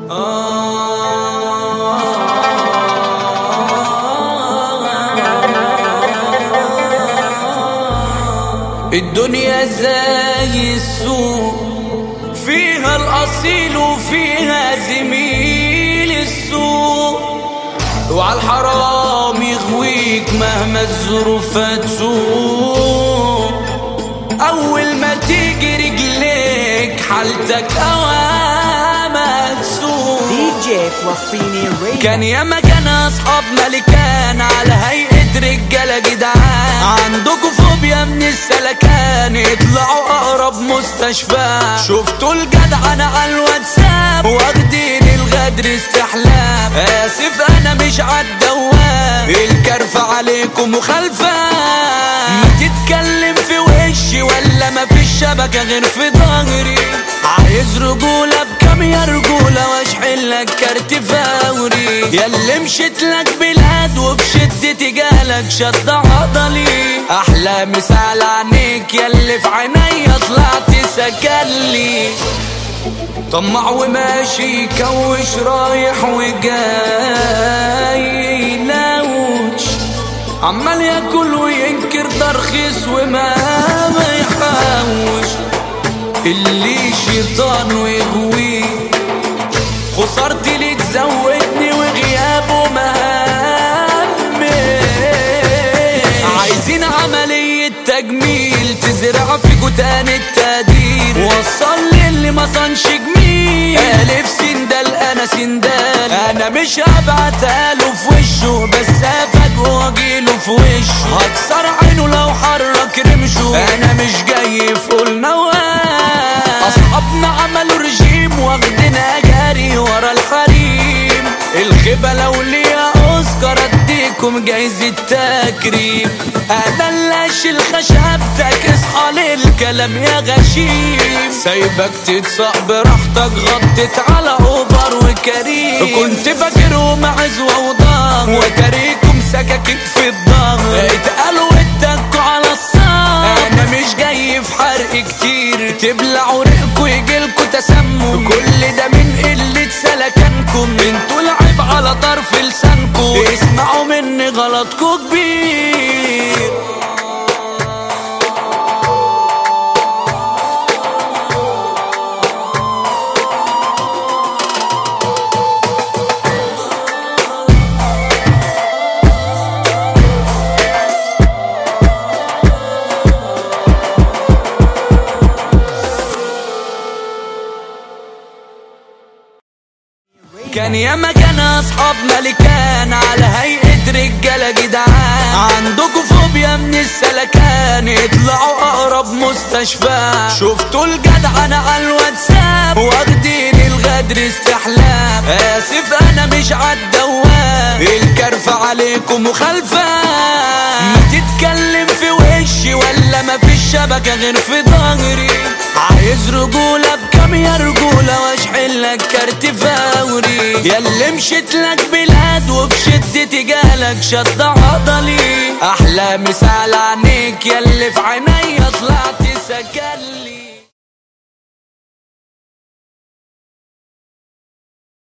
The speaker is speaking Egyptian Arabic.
الدنيا زي السوق فيها الأصيل وفيها زميل السوق وعلى الحرام يغويك مهما الظروف تسوق أول ما تيجي رجليك حالتك أوامك تسوق دي جي فلسطيني راديو كان ياما كان اصحاب ملكان على هيئة رجالة جدعان عندكوا فوبيا من السلكان اطلعوا اقرب مستشفى شفتوا الجدعنة على الواتساب واخدين الغدر استحلام اسف انا مش عالدوام الكرفة عليكم مخالفة ما تتكلم في وشي ولا ما فيش شبكة غير في ظهري عايز رجولة بكام يا رجولة واشحن لك كارت فوري يا اللي مشيت لك بلاد وبشدتي جالك شد عضلي احلى مثال عنيك يا اللي في عينيا طلعت سكلي طمع وماشي كوش رايح وجاي لوش عمال ياكل وينكر ده رخيص وما ما يحوش اللي شيطان ويغويه خسارتي اللي تزودني وغيابه مهمش عايزين عملية تجميل تزرع فيكو تاني التقدير وصل لي اللي ما صنش جميل ألف سندال أنا سندال أنا مش هبعتها له في وشه بس هفاجئه واجيله في وشه هكسر عينه لو حرك رمشه أنا مش جاي في قول نوال أصحابنا عملوا رجيم واخدنا جري ورا الحريم الخيبة لو ليا أوسكار أديكم جايزة تكريم أنا اللي أشيل خشبتك اصحى للكلام يا غشيم سايبك تتصق براحتك غطيت على أوبر وكريم كنت فاكره معزوة وضام وتريكم سكاكين في الظهر اتقالوا اتكوا على الصام أنا مش جاي في حرق كتير تبلعوا ريقكوا يجيلكوا تسمم كل ده من قلة سلكانكم انتوا لعب على طرف لسانكم اسمعوا مني غلطكوا كبير كان ياما كان اصحاب ملكان على هيئة رجالة جدعان عندكوا فوبيا من السلكان اطلعوا اقرب مستشفى شفتوا الجدعنة على الواتساب واخدين الغدر استحلام اسف انا مش عالدوام الكرفة عليكم مخالفة ما تتكلم في وشي ولا ما فيش شبكة غير في ظهري عايز رجولة بكام يا رجولة واشحن لك كارت فوري يا اللي مشيت لك بلاد وبشدتي جالك شد عضلي احلى مثال عنيك يا اللي في عينيا طلعت سكلي